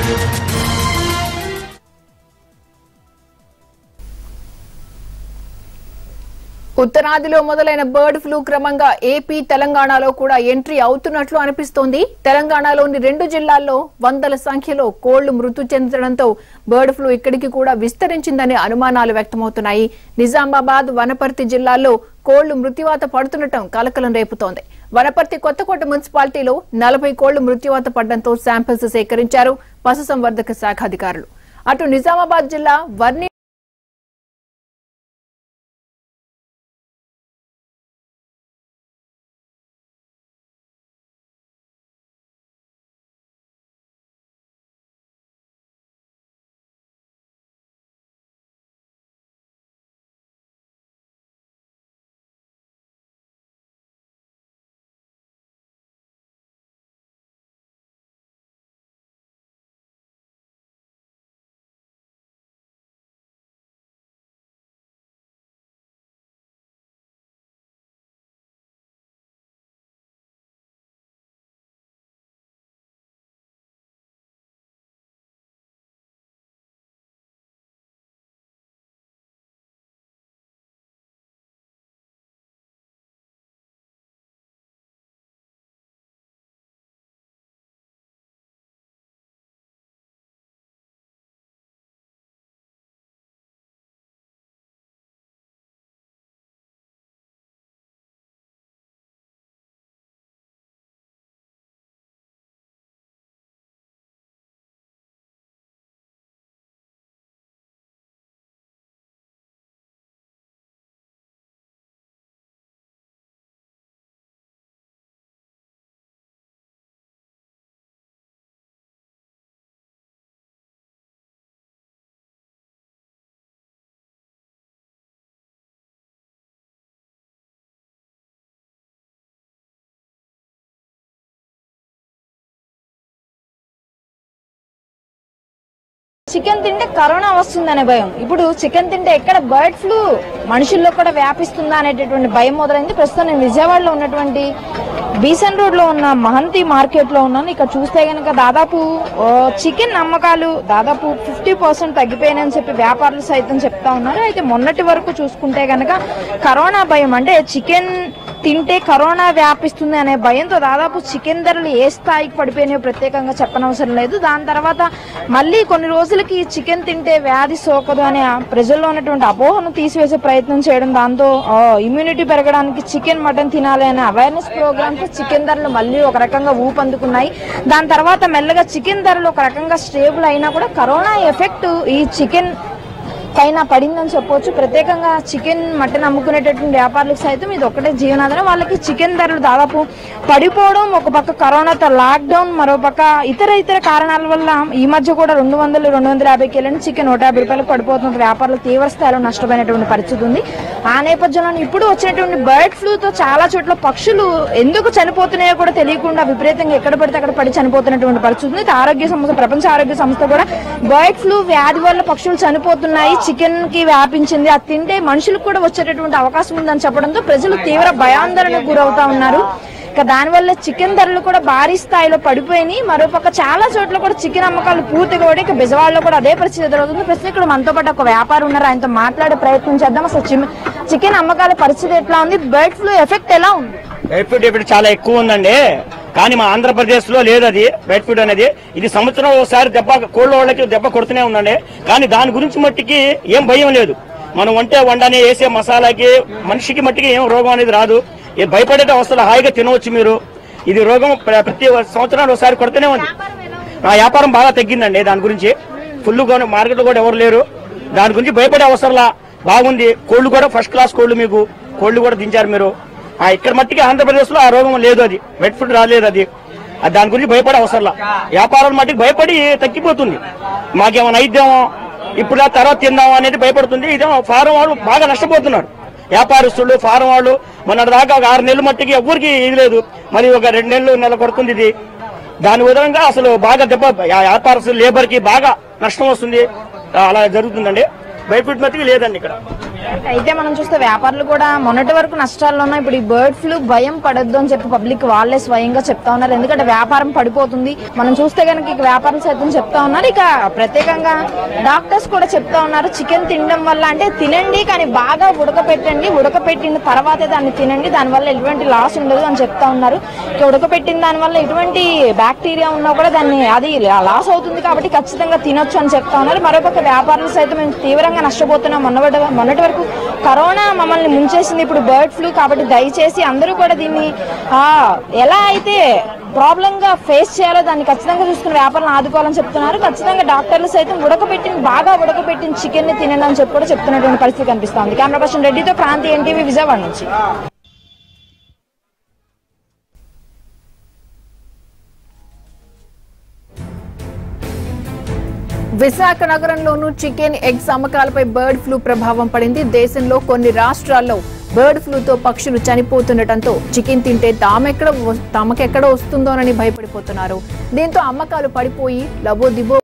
ఉత్తరాదిలో మొదలైన bird flu క్రమంగా ఏపీ తెలంగాణలో కూడా ఎంట్రీ అవుతున్నట్లు అనిపిస్తోంది తెలంగాణలోని రెండు జిల్లాల్లో వందల సంఖ్యలో కోళ్లు మృతి చెందడంతో బర్డ్ ఫ్లూ ఇక్కడికి కూడా విస్తరించిందనే అనుమానాలు వ్యక్తమవుతున్నాయి నిజామాబాద్ వనపర్తి జిల్లాల్లో కోళ్లు మృత్యువాత పడుతుండటం కలకలం రేపుతోంది వనపర్తి కొత్తకోట మున్సిపాలిటీలో నలభై కోళ్లు మృత్యువాత పడడంతో శాంపిల్స్ సేకరించారు పశుసంవర్ధక శాఖ అధికారులు అటు నిజామాబాద్ జిల్లా వర్ణి చికెన్ తింటే కరోనా వస్తుందనే భయం ఇప్పుడు చికెన్ తింటే ఎక్కడ బర్డ్ ఫ్లూ మనుషుల్లో కూడా వ్యాపిస్తుందా అనేటటువంటి భయం మొదలైంది ప్రస్తుతం నేను విజయవాడలో ఉన్నటువంటి బీసన్ రోడ్ లో ఉన్న మహంతి మార్కెట్ లో ఉన్నాను ఇక్కడ చూస్తే గనక దాదాపు ఓ, చికెన్ అమ్మకాలు దాదాపు ఫిఫ్టీ పర్సెంట్ తగ్గిపోయాయని చెప్పి వ్యాపారులు సైతం చెప్తా ఉన్నారు అయితే మొన్నటి వరకు చూసుకుంటే గనక కరోనా భయం అంటే చికెన్ తింటే కరోనా వ్యాపిస్తుంది అనే భయంతో దాదాపు చికెన్ ధరలు ఏ స్థాయికి పడిపోయినాయో ప్రత్యేకంగా చెప్పనవసరం లేదు దాని తర్వాత మళ్ళీ కొన్ని రోజులకి చికెన్ తింటే వ్యాధి సోకదు అనే ఆ ప్రజల్లో ఉన్నటువంటి అపోహను తీసివేసే ప్రయత్నం చేయడం దాంతో ఇమ్యూనిటీ పెరగడానికి చికెన్ మటన్ తినాలి అనే అవేర్నెస్ ప్రోగ్రామ్స్ చికెన్ ధరలు మళ్ళీ ఒక రకంగా ఊపందుకున్నాయి దాని తర్వాత మెల్లగా చికెన్ ధరలు ఒక రకంగా స్టేబుల్ అయినా కూడా కరోనా ఎఫెక్ట్ ఈ చికెన్ పైన పడిందని చెప్పొచ్చు ప్రత్యేకంగా చికెన్ మటన్ అమ్ముకునేటటువంటి వ్యాపారులకు సైతం ఇది ఒక్కటే జీవనాధారం వాళ్ళకి చికెన్ ధరలు దాదాపు పడిపోవడం ఒక పక్క కరోనాతో లాక్డౌన్ మరో పక్క ఇతర ఇతర కారణాల వల్ల ఈ మధ్య కూడా రెండు వందలు రెండు వందల యాభైకి వెళ్ళిన చికెన్ నూట యాభై రూపాయలకు పడిపోతున్న వ్యాపారులు తీవ్ర స్థాయిలో నష్టపోయినటువంటి పరిస్థితి ఉంది ఆ నేపథ్యంలో ఇప్పుడు వచ్చినటువంటి బర్డ్ ఫ్లూతో చాలా చోట్ల పక్షులు ఎందుకు చనిపోతున్నాయో కూడా తెలియకుండా విపరీతంగా ఎక్కడ పడితే అక్కడ పడి చనిపోతున్నటువంటి పరిస్థితి ఉంది ఇది ఆరోగ్య సంస్థ ప్రపంచ ఆరోగ్య సంస్థ కూడా బర్డ్ ఫ్లూ వ్యాధి వల్ల పక్షులు చనిపోతున్నాయి చికెన్ కి వ్యాపించింది అది తింటే మనుషులకు కూడా వచ్చేటటువంటి అవకాశం ఉందని చెప్పడంతో ప్రజలు తీవ్ర భయాందోళనకు గురవుతా ఉన్నారు ఇక దానివల్ల చికెన్ ధరలు కూడా భారీ స్థాయిలో పడిపోయినాయి మరోపక్క చాలా చోట్ల కూడా చికెన్ అమ్మకాలు పూర్తిగా కూడా ఇక బెజవాడలో కూడా అదే పరిస్థితి ఎదురవుతుంది ప్రస్తుతం ఇక్కడ మనతో పాటు ఒక వ్యాపారి ఉన్నారు ఆయనతో మాట్లాడే ప్రయత్నం చేద్దాం అసలు చిమ్- చికెన్ అమ్మకాల పరిస్థితి ఎట్లా ఉంది బర్డ్ ఫ్లూ ఎఫెక్ట్ ఎలా ఉంది బెడ్ ఫుడ్ ఇప్పుడు చాలా ఎక్కువ ఉందండి కానీ మా ఆంధ్రప్రదేశ్ లో లేదు అది బెడ్ ఫుడ్ అనేది ఇది సంవత్సరం ఒకసారి దెబ్బ కోళ్ళ వాళ్ళకి దెబ్బ కొడుతూనే ఉందండి కానీ దాని గురించి మట్టికి ఏం భయం లేదు మనం వంటే వండని వేసే మసాలాకి మనిషికి మట్టికి ఏం రోగం అనేది రాదు ఏ భయపడేట అవసరం హాయిగా తినవచ్చు మీరు ఇది రోగం ప్ర- ప్రతి సంవత్సరం ఒకసారి కొడుతూనే ఉంది ఆ వ్యాపారం బాగా తగ్గిందండి దాని గురించి ఫుల్ మార్కెట్ కూడా ఎవరు లేరు దాని గురించి భయపడే అవసరంలా బాగుంది కోళ్లు కూడా ఫస్ట్ క్లాస్ కోళ్లు మీకు కోళ్లు కూడా దించారు మీరు ఆ ఇక్కడ మట్టికి ఆంధ్రప్రదేశ్ లో ఆ రోగం లేదు అది వెట్ ఫుడ్ రాలేదు అది ఆ దాని గురించి భయపడే అవసరంలా వ్యాపారం మట్టికి భయపడి తగ్గిపోతుంది మాకేమైనా అయిద్దామో ఇప్పుడు ఆ తర్వాత తిందామా అనేది భయపడుతుంది ఇదేమో ఫారం వాళ్ళు బాగా నష్టపోతున్నారు వ్యాపారస్తులు ఫారం వాళ్ళు మొన్న దాకా ఒక ఆరు నెలల మట్టికి ఎవరికి ఇది లేదు మరి ఒక రెండు నెలలు నెల కొడుతుంది ఇది దాని విధంగా అసలు బాగా దెబ్బ ఆ వ్యాపారస్తులు లేబర్ కి బాగా నష్టం వస్తుంది అలా జరుగుతుందండి బయట మట్టికి లేదండి ఇక్కడ అయితే మనం చూస్తే వ్యాపారులు కూడా మొన్నటి వరకు నష్టాల్లో ఉన్నాయి ఇప్పుడు ఈ బర్డ్ ఫ్లూ భయం పడొద్దు అని చెప్పి పబ్లిక్ వాళ్ళే స్వయంగా చెప్తా ఉన్నారు ఎందుకంటే వ్యాపారం పడిపోతుంది మనం చూస్తే కనుక ఇక వ్యాపారులు సైతం చెప్తా ఉన్నారు ఇక ప్రత్యేకంగా డాక్టర్స్ కూడా చెప్తా ఉన్నారు చికెన్ తినడం వల్ల అంటే తినండి కానీ బాగా ఉడకపెట్టండి ఉడకపెట్టిన తర్వాతే దాన్ని తినండి దానివల్ల ఎటువంటి లాస్ ఉండదు అని చెప్తా ఉన్నారు ఇక ఉడకపెట్టిన దాని వల్ల ఎటువంటి బ్యాక్టీరియా ఉన్నా కూడా దాన్ని అది లాస్ అవుతుంది కాబట్టి ఖచ్చితంగా తినొచ్చు అని చెప్తా ఉన్నారు మరొక వ్యాపారులు సైతం మేము తీవ్రంగా నష్టపోతున్నాం మొన్నటి మొన్నటి వరకు కరోనా మమ్మల్ని ముంచేసింది ఇప్పుడు బర్డ్ ఫ్లూ కాబట్టి దయచేసి అందరూ కూడా దీన్ని ఆ, ఎలా అయితే ప్రాబ్లం గా ఫేస్ చేయాలో దాన్ని ఖచ్చితంగా చూసుకుని వ్యాపారం ఆదుకోవాలని చెప్తున్నారు ఖచ్చితంగా డాక్టర్లు సైతం ఉడకబెట్టిన బాగా ఉడకబెట్టిన చికెన్ ని తినండి అని చెప్పి కూడా చెప్తున్నటువంటి పరిస్థితి కనిపిస్తోంది కెమెరా పర్సన్ రెడ్డితో క్రాంతి ఎన్టీవీ విజయవాడ నుంచి విశాఖ నగరంలోనూ చికెన్ ఎగ్స్ అమ్మకాలపై బర్డ్ ఫ్లూ ప్రభావం పడింది దేశంలో కొన్ని రాష్ట్రాల్లో బర్డ్ ఫ్లూతో పక్షులు చనిపోతుండటంతో చికెన్ తింటే తామెక్కడ వ- తమకెక్కడ వస్తుందోనని భయపడిపోతున్నారు దీంతో అమ్మకాలు పడిపోయి లబోదిబో